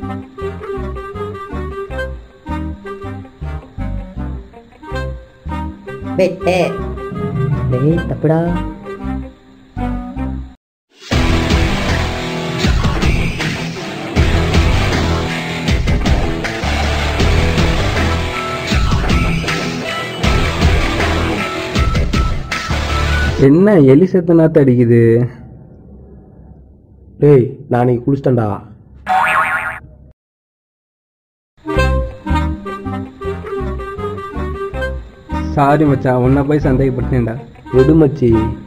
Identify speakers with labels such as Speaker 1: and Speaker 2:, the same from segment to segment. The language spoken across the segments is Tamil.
Speaker 1: வெட்டு
Speaker 2: டேய் தப்புடா
Speaker 3: என்ன எலி செத்த நாத்து அடிக்குது
Speaker 4: டேய் நான் இன்னைக்கு குளிச்சிட்டேன்டா
Speaker 3: சாரி மச்சான் உன்னை போய் சந்தேகப்பட்டேன்டா
Speaker 4: விடு மச்சி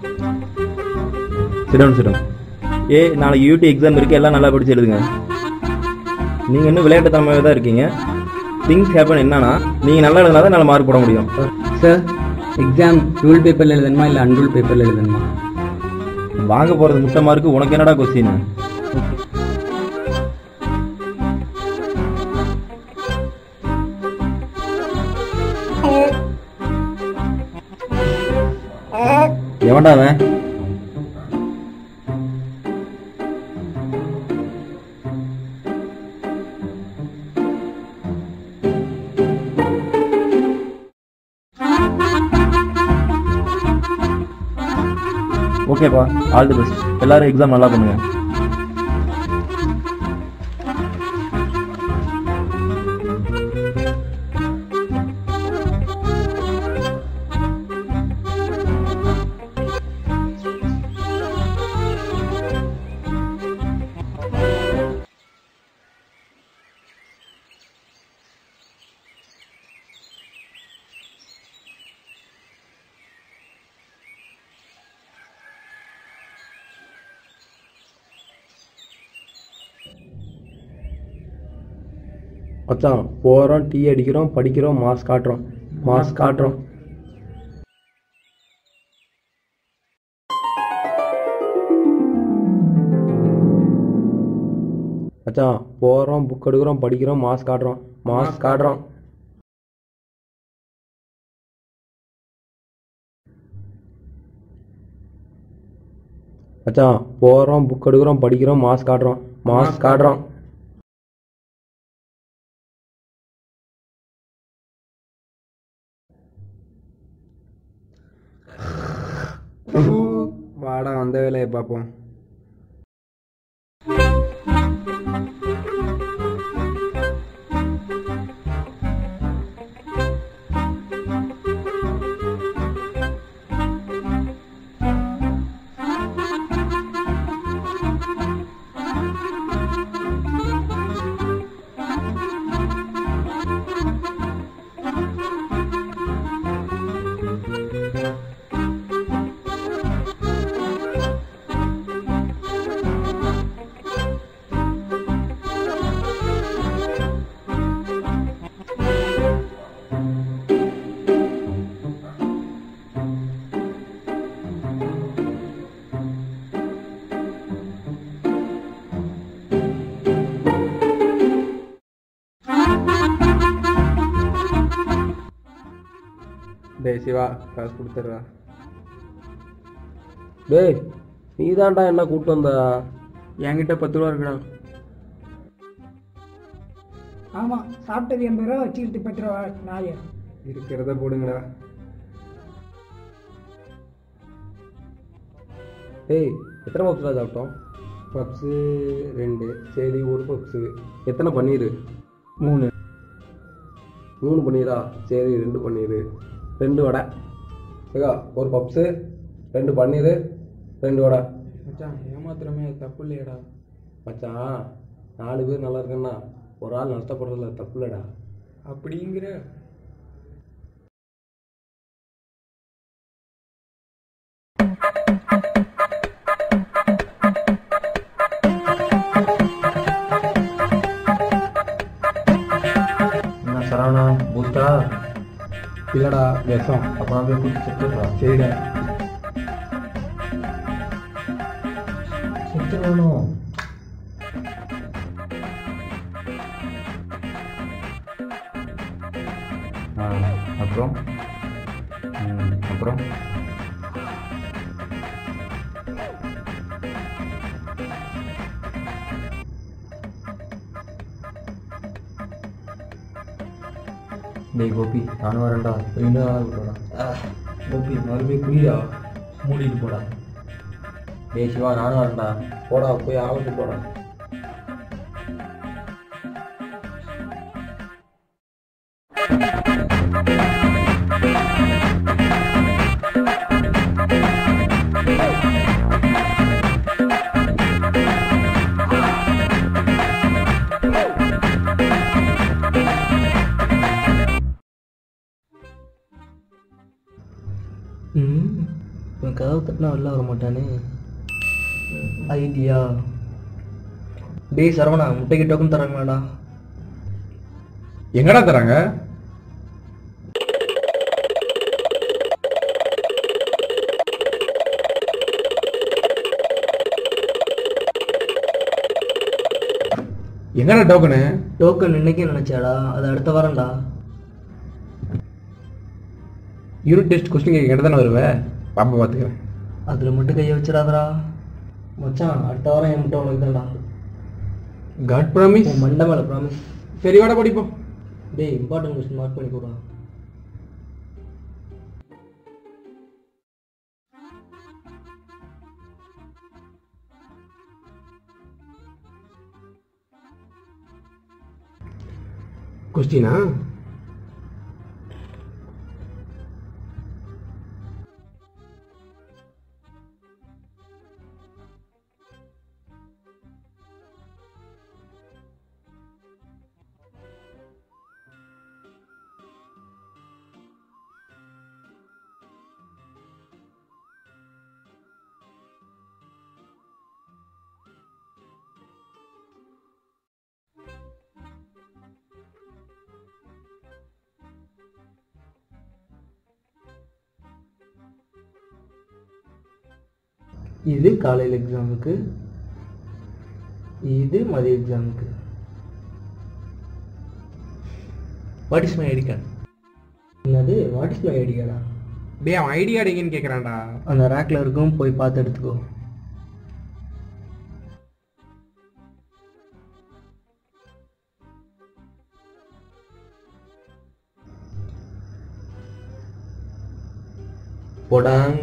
Speaker 5: சிடம் சிடம் ஏ நாளைக்கு யூடி எக்ஸாம் இருக்குது எல்லாம் நல்லா படிச்சு எழுதுங்க நீங்கள் இன்னும் விளையாட்டுத்தனமாகவே தான் இருக்கீங்க திங்ஸ் ஹேப்பன் என்னன்னா நீங்கள் நல்லா எழுதினா தான் நல்ல மார்க் போட முடியும்
Speaker 3: சார் எக்ஸாம் ரூல் பேப்பரில் எழுதணுமா இல்லை அன்ரூல் பேப்பரில் எழுதணுமா
Speaker 5: வாங்க போகிறது முட்டை மார்க்கு உனக்கு என்னடா கொஸ்டின் எவன்டா அவன் ஓகேப்பா ஆல் தி பெஸ்ட் எல்லாரும் எக்ஸாம் நல்லா பண்ணுங்க
Speaker 4: மச்சான் போகிறோம் டீ அடிக்கிறோம் படிக்கிறோம் மாஸ் காட்டுறோம் மாஸ் காட்டுறோம் மச்சான் போகிறோம் புக் எடுக்கிறோம் படிக்கிறோம் மாஸ் காட்டுறோம் மாஸ் காட்டுறோம் மச்சான் போகிறோம் புக் எடுக்கிறோம் படிக்கிறோம் மாஸ் காட்டுறோம் மாஸ் காட்டுறோம்
Speaker 3: வாடா வந்த வேலையை பார்ப்போம் டேய் சிவா காசு கொடுத்துட்றா
Speaker 4: டேய் நீதான்டா என்ன கூப்பிட்டு வந்த
Speaker 3: என்கிட்ட பத்து ரூபா இருக்குடா
Speaker 6: ஆமாம் சாப்பிட்டது எண்பது ரூபா வச்சுக்கிட்டு பத்து ரூபா நாய
Speaker 3: இருக்கிறத போடுங்கடா
Speaker 4: டேய் எத்தனை பப்ஸ்டா சாப்பிட்டோம்
Speaker 3: பப்ஸு ரெண்டு
Speaker 4: சரி ஒரு பப்ஸு எத்தனை பன்னீர்
Speaker 3: மூணு
Speaker 4: மூணு பன்னீரா சரி ரெண்டு பன்னீர் ரெண்டு வடை சரியா ஒரு பப்ஸு ரெண்டு பன்னீர் ரெண்டு வடை
Speaker 3: மச்சான் ஏமாத்துறமே தப்பு இல்லையடா
Speaker 4: மச்சான் நாலு பேர் நல்லா இருக்குன்னா ஒரு ஆள் நஷ்டப்படுறதுல தப்பு இல்லைடா
Speaker 3: அப்படிங்கிற
Speaker 5: என்ன சரவணா பூஸ்டா
Speaker 3: இல்லைடா விஷம்
Speaker 5: அப்போ போய் குடிச்சு செத்துடுறா
Speaker 3: சரிடா
Speaker 5: செத்துடணும் ஆ அப்புறம் ம், அப்புறம்
Speaker 3: டேய் கோபி நானும் வரேன்டா ரெண்டு நாளாக விட்டுறா கோபி மறுபடியும் குடியா மூடிட்டு போடா டேய் சிவா நானும் வரேன்டா
Speaker 4: போடா போய் ஆபத்து போடா
Speaker 2: ம் இவன் கதவு தட்டினா வெளில வர மாட்டானே ஐடியா டேய் சரவணா முட்டைக்கு டோக்கன் தராங்களாடா
Speaker 4: எங்கடா தராங்க எங்கடா டோக்கனு
Speaker 2: டோக்கன் இன்னைக்கே நினைச்சாடா அது அடுத்த வாரம்டா
Speaker 4: யூனிட் டெஸ்ட் கொஸ்டின் கேட்க தானே வருவேன் பாப்பா பார்த்துக்கிறேன்
Speaker 2: அதில் மட்டும் கையை வச்சிடாதடா மச்சான் அடுத்த வாரம் என் முட்டை உனக்கு தான்டா
Speaker 4: காட் ப்ராமிஸ்
Speaker 2: உன் மண்டை மேலே ப்ராமிஸ்
Speaker 4: சரி வாடா படிப்போம்
Speaker 2: டேய் இம்பார்ட்டன்ட் கொஸ்டின் மார்க் பண்ணி கொடுடா
Speaker 4: கொஸ்டினா
Speaker 2: இது காலையில் எக்ஸாமுக்கு இது மதிய எக்ஸாமுக்கு what is my ID card என்னது வாட் இஸ் மை ஐடி கார்டா
Speaker 4: டேய் அவன் ஐடி கார்டு எங்கேன்னு கேட்குறான்டா
Speaker 2: அந்த ரேக்கில் இருக்கும் போய் பார்த்து எடுத்துக்கோ
Speaker 4: போடாங்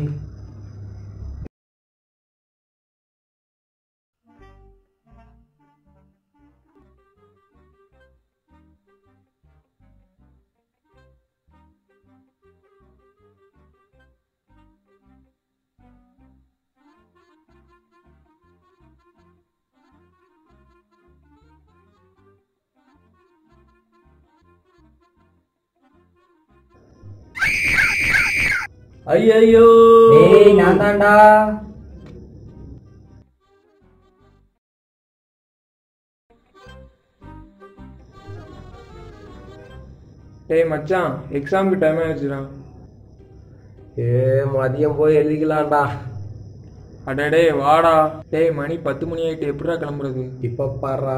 Speaker 3: ஐயோ
Speaker 2: டேய் நான் தான்டா
Speaker 7: டேய் மச்சான் எக்ஸாமுக்கு டைம் ஆயிடுச்சுடா
Speaker 4: ஏ மதியம் போய் எழுதிக்கலாம்டா
Speaker 7: அடடே வாடா டேய் மணி பத்து மணி ஆயிட்டு எப்படிடா கிளம்புறது
Speaker 4: இப்போ பாரா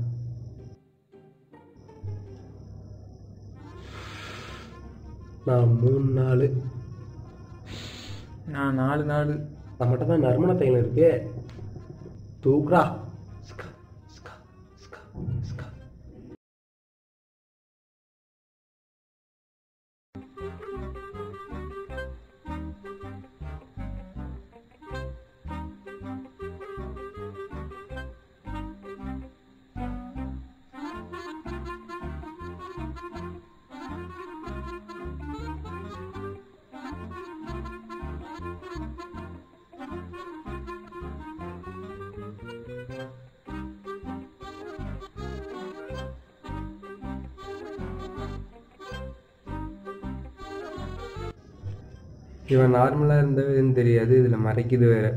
Speaker 4: நான் மூணு நாள்
Speaker 7: நான் நாலு நாள்
Speaker 4: நம்மகிட்ட தான் நறுமண தைலம் இருக்கு தூக்குறா ஸ்கா, ஸ்கா, ஸ்கா, ஸ்கா. இவன் நார்மலாக இருந்ததுன்னு தெரியாது இதில் மறைக்குது வேற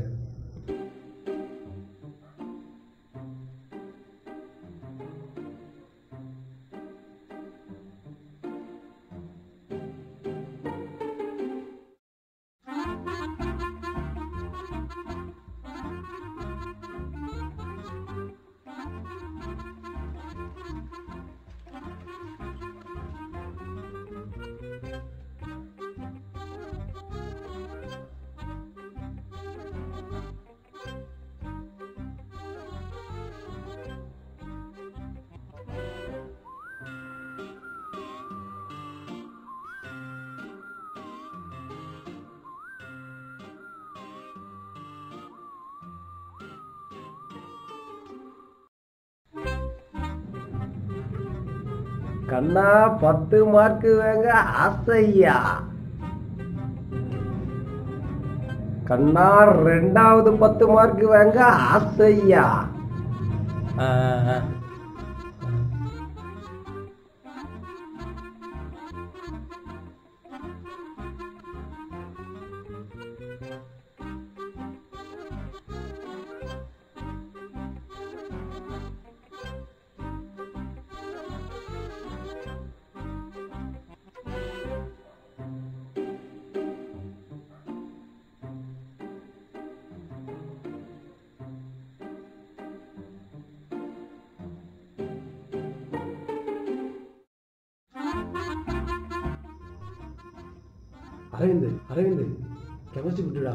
Speaker 4: கண்ணா பத்து மார்க்கு வேங்க ஆசையா கண்ணா ரெண்டாவது பத்து மார்க்கு வேங்க ஆசையா
Speaker 5: ஆ, ஆ, ஆ.
Speaker 4: அரவிந்த் அரவிந்த் கெமிஸ்ட்ரி விட்டுடா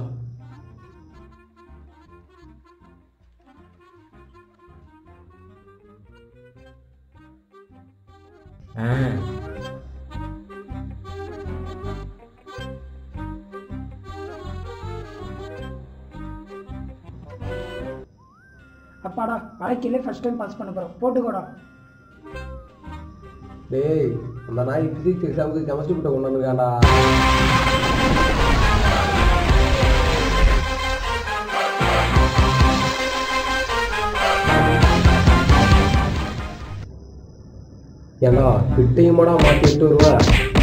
Speaker 5: ஆ.
Speaker 6: அப்பாடா வாழ்க்கையிலே ஃபர்ஸ்ட் டைம் பாஸ் பண்ண போகிறோம் போட்டுக்கோடா
Speaker 4: டேய் அந்த நாய் பிசிக்ஸ் எக்ஸாமுக்கு கெமிஸ்ட்ரி விட்ட கொண்டு வந்துருக்காண்டா ஏண்டா பிட்டையுமாடா மாட்டி விட்டு வருவ